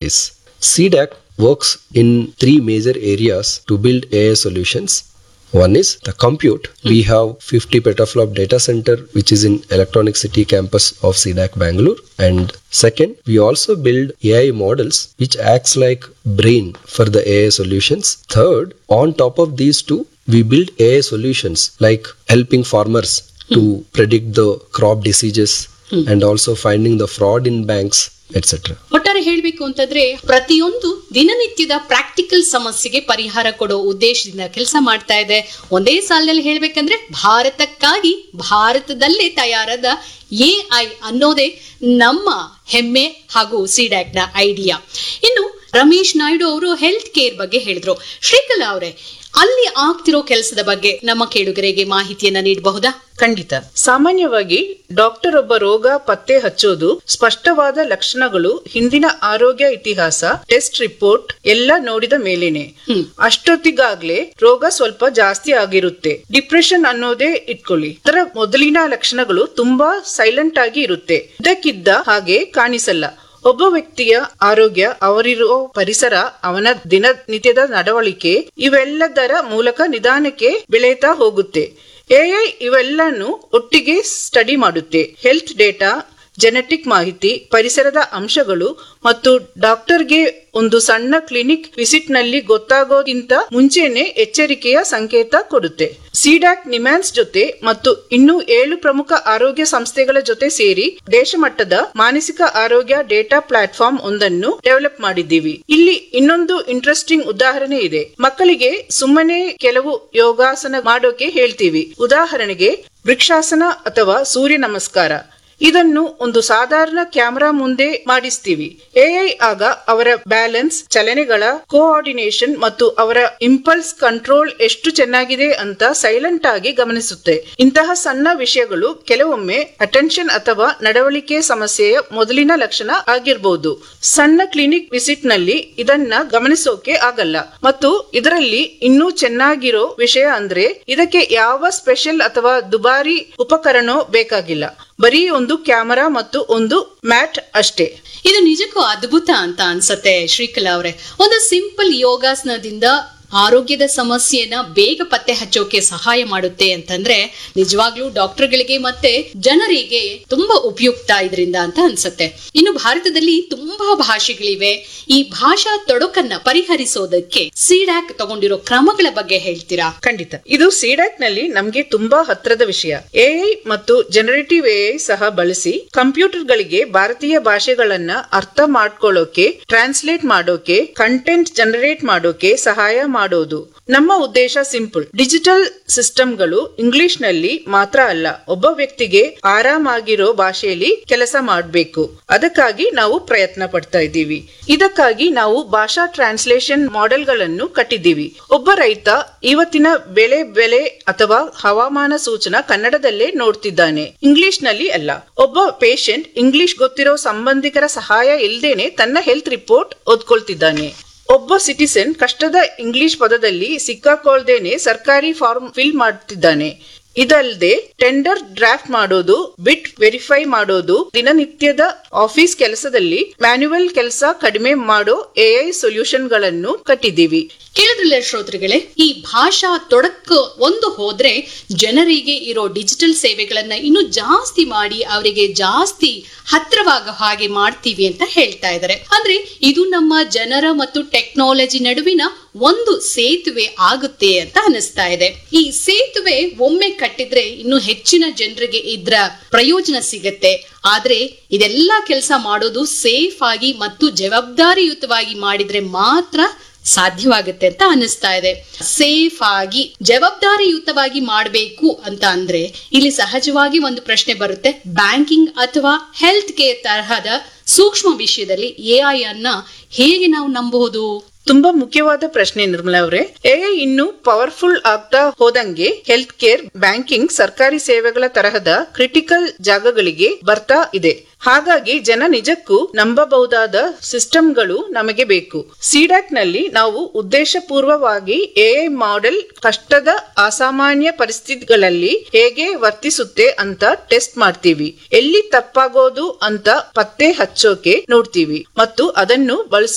is. CDAC works in three major areas to build AI solutions. One is the compute. We have 50 petaflop data center which is in Electronic City campus of CDAC Bangalore. And second, we also build AI models which acts like brain for the AI solutions. Third, on top of these two, we build AI solutions like helping farmers to predict the crop diseases and also finding the fraud in banks, etc. ಒಟ್ಟಾರೆ ಹೇಳ್ಬೇಕು ಅಂತಂದ್ರೆ ಪ್ರತಿಯೊಂದು ದಿನನಿತ್ಯದ practical ಸಮಸ್ಯೆಗೆ ಪರಿಹಾರ ಕೊಡೋ ಉದ್ದೇಶದಿಂದ ಕೆಲಸ ಮಾಡ್ತಾ ಇದೆ ಒಂದೇ ಸಾಲಿನಲ್ಲಿ ಹೇಳ್ಬೇಕಂದ್ರೆ ಭಾರತಕ್ಕಾಗಿ ಭಾರತದಲ್ಲೇ ತಯಾರಾದ ಎ ಐ ಅನ್ನೋದೇ ನಮ್ಮ ಹೆಮ್ಮೆ ಹಾಗೂ ಸಿಡ್ಯಾಕ್ ನ ಐಡಿಯಾ ಇನ್ನು ರಮೇಶ್ ನಾಯ್ಡು ಅವರು ಹೆಲ್ತ್ ಕೇರ್ ಬಗ್ಗೆ ಹೇಳಿದ್ರು ಶ್ರೀಕಲಾ ಅವರೇ ಅಲ್ಲಿ ಆಗ್ತಿರೋ ಕೆಲಸದ ಬಗ್ಗೆ ನಮ್ಮ ಕೇಳುಗರಿಗೆ ಮಾಹಿತಿಯನ್ನ ನೀಡಬಹುದಾ ಖಂಡಿತ ಸಾಮಾನ್ಯವಾಗಿ ಡಾಕ್ಟರ್ ಒಬ್ಬ ರೋಗ ಪತ್ತೆ ಹಚ್ಚೋದು ಸ್ಪಷ್ಟವಾದ ಲಕ್ಷಣಗಳು ಹಿಂದಿನ ಆರೋಗ್ಯ ಇತಿಹಾಸ ಟೆಸ್ಟ್ ರಿಪೋರ್ಟ್ ಎಲ್ಲ ನೋಡಿದ ಮೇಲೇನೆ ಅಷ್ಟೊತ್ತಿಗಾಗ್ಲೇ ರೋಗ ಸ್ವಲ್ಪ ಜಾಸ್ತಿ ಆಗಿರುತ್ತೆ ಡಿಪ್ರೆಷನ್ ಅನ್ನೋದೇ ಇಟ್ಕೊಳ್ಳಿ ಅದರ ಮೊದಲಿನ ಲಕ್ಷಣಗಳು ತುಂಬಾ ಸೈಲೆಂಟ್ ಆಗಿ ಇರುತ್ತೆ ಇದಕ್ಕಿದ್ದ ಹಾಗೆ ಕಾಣಿಸಲ್ಲ ಒಬ್ಬ ವ್ಯಕ್ತಿಯ ಆರೋಗ್ಯ ಅವರಿರೋ ಪರಿಸರ ಅವನ ದಿನನಿತ್ಯದ ನಡವಳಿಕೆ ಇವೆಲ್ಲದರ ಮೂಲಕ ನಿಧಾನಕ್ಕೆ ಬೆಳೆಯುತ್ತಾ ಹೋಗುತ್ತೆ ಎಐ ಇವೆಲ್ಲನ್ನು ಒಟ್ಟಿಗೆ ಸ್ಟಡಿ ಮಾಡುತ್ತೆ ಹೆಲ್ತ್ ಡೇಟಾ ಜೆನೆಟಿಕ್ ಮಾಹಿತಿ ಪರಿಸರದ ಅಂಶಗಳು ಮತ್ತು ಡಾಕ್ಟರ್ಗೆ ಒಂದು ಸಣ್ಣ ಕ್ಲಿನಿಕ್ ವಿಸಿಟ್ ನಲ್ಲಿ ಗೊತ್ತಾಗೋಕ್ಕಿಂತ ಮುಂಚೆನೆ ಎಚ್ಚರಿಕೆಯ ಸಂಕೇತ ಕೊಡುತ್ತೆ ಸಿಡಾಕ್ ನಿಮ್ಯಾನ್ಸ್ ಜೊತೆ ಮತ್ತು ಇನ್ನೂ ಏಳು ಪ್ರಮುಖ ಆರೋಗ್ಯ ಸಂಸ್ಥೆಗಳ ಜೊತೆ ಸೇರಿ ದೇಶಮಟ್ಟದ ಮಾನಸಿಕ ಆರೋಗ್ಯ ಡೇಟಾ ಪ್ಲಾಟ್ಫಾರ್ಮ್ ಒಂದನ್ನು ಡೆವಲಪ್ ಮಾಡಿದ್ದೀವಿ ಇಲ್ಲಿ ಇನ್ನೊಂದು ಇಂಟ್ರೆಸ್ಟಿಂಗ್ ಉದಾಹರಣೆ ಇದೆ ಮಕ್ಕಳಿಗೆ ಸುಮ್ಮನೆ ಕೆಲವು ಯೋಗಾಸನ ಮಾಡೋಕೆ ಹೇಳ್ತೀವಿ ಉದಾಹರಣೆಗೆ ವೃಕ್ಷಾಸನ ಅಥವಾ ಸೂರ್ಯ ನಮಸ್ಕಾರ ಇದನ್ನು ಒಂದು ಸಾಧಾರಣ ಕ್ಯಾಮೆರಾ ಮುಂದೆ ಮಾಡಿಸ್ತೀವಿ ಎಐ ಆಗ ಅವರ ಬ್ಯಾಲೆನ್ಸ್ ಚಲನೆಗಳ ಕೋಆರ್ಡಿನೇಷನ್ ಮತ್ತು ಅವರ ಇಂಪಲ್ಸ್ ಕಂಟ್ರೋಲ್ ಎಷ್ಟು ಚೆನ್ನಾಗಿದೆ ಅಂತ ಸೈಲೆಂಟ್ ಆಗಿ ಗಮನಿಸುತ್ತೆ ಇಂತಹ ಸಣ್ಣ ವಿಷಯಗಳು ಕೆಲವೊಮ್ಮೆ ಅಟೆನ್ಷನ್ ಅಥವಾ ನಡವಳಿಕೆ ಸಮಸ್ಯೆಯ ಮೊದಲಿನ ಲಕ್ಷಣ ಆಗಿರಬಹುದು ಸಣ್ಣ ಕ್ಲಿನಿಕ್ ವಿಸಿಟ್ ನಲ್ಲಿ ಇದನ್ನ ಗಮನಿಸೋಕೆ ಆಗಲ್ಲ ಮತ್ತು ಇದರಲ್ಲಿ ಇನ್ನೂ ಚೆನ್ನಾಗಿರೋ ವಿಷಯ ಅಂದ್ರೆ ಇದಕ್ಕೆ ಯಾವ ಸ್ಪೆಷಲ್ ಅಥವಾ ದುಬಾರಿ ಉಪಕರಣ ಬೇಕಾಗಿಲ್ಲ ಬರೀ ಒಂದು ಕ್ಯಾಮರಾ ಮತ್ತು ಒಂದು ಮ್ಯಾಟ್ ಅಷ್ಟೇ ಇದು ನಿಜಕ್ಕೂ ಅದ್ಭುತ ಅಂತ ಅನ್ಸತ್ತೆ ಶ್ರೀಕಲಾ ಅವರೇ ಒಂದು ಸಿಂಪಲ್ ಯೋಗಾಸನದಿಂದ ಆರೋಗ್ಯದ ಸಮಸ್ಯೆನ ಬೇಗ ಪತ್ತೆ ಹಚ್ಚೋಕೆ ಸಹಾಯ ಮಾಡುತ್ತೆ ಅಂತಂದ್ರೆ ನಿಜವಾಗ್ಲೂ ಡಾಕ್ಟರ್ಗಳಿಗೆ ಮತ್ತೆ ಜನರಿಗೆ ತುಂಬಾ ಉಪಯುಕ್ತ ಇದರಿಂದ ಅಂತ ಅನ್ಸತ್ತೆ ಇನ್ನು ಭಾರತದಲ್ಲಿ ತುಂಬಾ ಭಾಷೆಗಳಿವೆ ಈ ಭಾಷಾ ತೊಡಕನ್ನ ಪರಿಹರಿಸೋದಕ್ಕೆ ಸಿಡ್ಯಾಕ್ ತಗೊಂಡಿರೋ ಕ್ರಮಗಳ ಬಗ್ಗೆ ಹೇಳ್ತೀರಾ ಖಂಡಿತ ಇದು ಸಿಡಾಕ್ ನಲ್ಲಿ ನಮ್ಗೆ ತುಂಬಾ ಹತ್ರದ ವಿಷಯ ಎಐ ಮತ್ತು ಜನರೇಟಿವ್ ಎಐ ಸಹ ಬಳಸಿ ಕಂಪ್ಯೂಟರ್ ಗಳಿಗೆ ಭಾರತೀಯ ಭಾಷೆಗಳನ್ನ ಅರ್ಥ ಮಾಡ್ಕೊಳ್ಳೋಕೆ ಟ್ರಾನ್ಸ್ಲೇಟ್ ಮಾಡೋಕೆ ಕಂಟೆಂಟ್ ಜನರೇಟ್ ಮಾಡೋಕೆ ಸಹಾಯ ಮಾಡೋದು ನಮ್ಮ ಉದ್ದೇಶ ಸಿಂಪಲ್ ಡಿಜಿಟಲ್ ಸಿಸ್ಟಮ್ಗಳು ಇಂಗ್ಲಿಷ್ ನಲ್ಲಿ ಮಾತ್ರ ಅಲ್ಲ ಒಬ್ಬ ವ್ಯಕ್ತಿಗೆ ಆರಾಮಾಗಿರೋ ಭಾಷೆಯಲ್ಲಿ ಕೆಲಸ ಮಾಡಬೇಕು ಅದಕ್ಕಾಗಿ ನಾವು ಪ್ರಯತ್ನ ಪಡ್ತಾ ಇದ್ದೀವಿ ಇದಕ್ಕಾಗಿ ನಾವು ಭಾಷಾ ಟ್ರಾನ್ಸ್ಲೇಷನ್ ಮಾಡೆಲ್ಗಳನ್ನು ಕಟ್ಟಿದ್ದೀವಿ ಒಬ್ಬ ರೈತ ಇವತ್ತಿನ ಬೆಳೆ ಬೆಲೆ ಅಥವಾ ಹವಾಮಾನ ಸೂಚನಾ ಕನ್ನಡದಲ್ಲೇ ನೋಡ್ತಿದ್ದಾನೆ ಇಂಗ್ಲಿಷ್ ನಲ್ಲಿ ಅಲ್ಲ ಒಬ್ಬ ಪೇಷಂಟ್ ಇಂಗ್ಲಿಷ್ ಗೊತ್ತಿರೋ ಸಂಬಂಧಿಕರ ಸಹಾಯ ಇಲ್ದೇನೆ ತನ್ನ ಹೆಲ್ತ್ ರಿಪೋರ್ಟ್ ಓದ್ಕೊಳ್ತಿದ್ದಾನೆ ಒಬ್ಬ ಸಿಟಿಸನ್ ಕಷ್ಟದ ಇಂಗ್ಲಿಷ್ ಪದದಲ್ಲಿ ಸಿಕ್ಕಾಕೊಳ್ದೇನೆ ಸರ್ಕಾರಿ ಫಾರ್ಮ್ ಫಿಲ್ ಮಾಡ್ತಿದ್ದಾನೆ ಇದಲ್ಲದೆ ಟೆಂಡರ್ ಡ್ರಾಫ್ಟ್ ಮಾಡೋದು ಬಿಟ್ ವೆರಿಫೈ ಮಾಡೋದು ದಿನನಿತ್ಯದ ಆಫೀಸ್ ಕೆಲಸದಲ್ಲಿ ಮ್ಯಾನ್ಯುವಲ್ ಕೆಲಸ ಕಡಿಮೆ ಮಾಡೋ ಎಐ ಸೊಲ್ಯೂಷನ್ ಗಳನ್ನು ಕಟ್ಟಿದ್ದೀವಿ ಕೇಳಿದ್ರಲ್ಲ ಶ್ರೋತೃಗಳೇ ಈ ಭಾಷಾ ತೊಡಕು ಒಂದು ಹೋದ್ರೆ ಜನರಿಗೆ ಇರೋ ಡಿಜಿಟಲ್ ಸೇವೆಗಳನ್ನ ಇನ್ನು ಜಾಸ್ತಿ ಮಾಡಿ ಅವರಿಗೆ ಜಾಸ್ತಿ ಹತ್ರವಾಗ ಹಾಗೆ ಮಾಡ್ತೀವಿ ಅಂತ ಹೇಳ್ತಾ ಇದ್ದಾರೆ ಅಂದ್ರೆ ಇದು ನಮ್ಮ ಜನರ ಮತ್ತು ಟೆಕ್ನಾಲಜಿ ನಡುವಿನ ಒಂದು ಸೇತುವೆ ಆಗುತ್ತೆ ಅಂತ ಅನಿಸ್ತಾ ಇದೆ ಈ ಸೇತುವೆ ಒಮ್ಮೆ ಕಟ್ಟಿದ್ರೆ ಇನ್ನು ಹೆಚ್ಚಿನ ಜನರಿಗೆ ಇದ್ರ ಪ್ರಯೋಜನ ಸಿಗತ್ತೆ ಆದ್ರೆ ಇದೆಲ್ಲ ಕೆಲಸ ಮಾಡೋದು ಸೇಫ್ ಆಗಿ ಮತ್ತು ಜವಾಬ್ದಾರಿಯುತವಾಗಿ ಮಾಡಿದ್ರೆ ಮಾತ್ರ ಸಾಧ್ಯವಾಗುತ್ತೆ ಅಂತ ಅನಿಸ್ತಾ ಇದೆ ಸೇಫ್ ಆಗಿ ಜವಾಬ್ದಾರಿಯುತವಾಗಿ ಮಾಡಬೇಕು ಅಂತ ಅಂದ್ರೆ ಇಲ್ಲಿ ಸಹಜವಾಗಿ ಒಂದು ಪ್ರಶ್ನೆ ಬರುತ್ತೆ ಬ್ಯಾಂಕಿಂಗ್ ಅಥವಾ ಹೆಲ್ತ್ ಕೇರ್ ತರಹದ ಸೂಕ್ಷ್ಮ ವಿಷಯದಲ್ಲಿ ಎಐ ಅನ್ನ ಹೇಗೆ ನಾವು ನಂಬಬಹುದು ತುಂಬಾ ಮುಖ್ಯವಾದ ಪ್ರಶ್ನೆ ನಿರ್ಮಲಾ ಅವರೇ ಎಐ ಇನ್ನು ಪವರ್ಫುಲ್ ಆಗ್ತಾ ಹೋದಂಗೆ ಹೆಲ್ತ್ ಕೇರ್ ಬ್ಯಾಂಕಿಂಗ್ ಸರ್ಕಾರಿ ಸೇವೆಗಳ ತರಹದ ಕ್ರಿಟಿಕಲ್ ಜಾಗಗಳಿಗೆ ಬರ್ತಾ ಇದೆ ಹಾಗಾಗಿ ಜನ ನಿಜಕ್ಕೂ ನಂಬಬಹುದಾದ ಸಿಸ್ಟಮ್ಗಳು ನಮಗೆ ಬೇಕು ಸಿಡಾಕ್ ನಲ್ಲಿ ನಾವು ಉದ್ದೇಶಪೂರ್ವವಾಗಿ ಎಐ ಮಾಡೆಲ್ ಕಷ್ಟದ ಅಸಾಮಾನ್ಯ ಪರಿಸ್ಥಿತಿಗಳಲ್ಲಿ ಹೇಗೆ ವರ್ತಿಸುತ್ತೆ ಅಂತ ಟೆಸ್ಟ್ ಮಾಡ್ತೀವಿ ಎಲ್ಲಿ ತಪ್ಪಾಗೋದು ಅಂತ ಪತ್ತೆ ಹಚ್ಚೋಕೆ ನೋಡ್ತೀವಿ ಮತ್ತು ಅದನ್ನು ಬಳಸ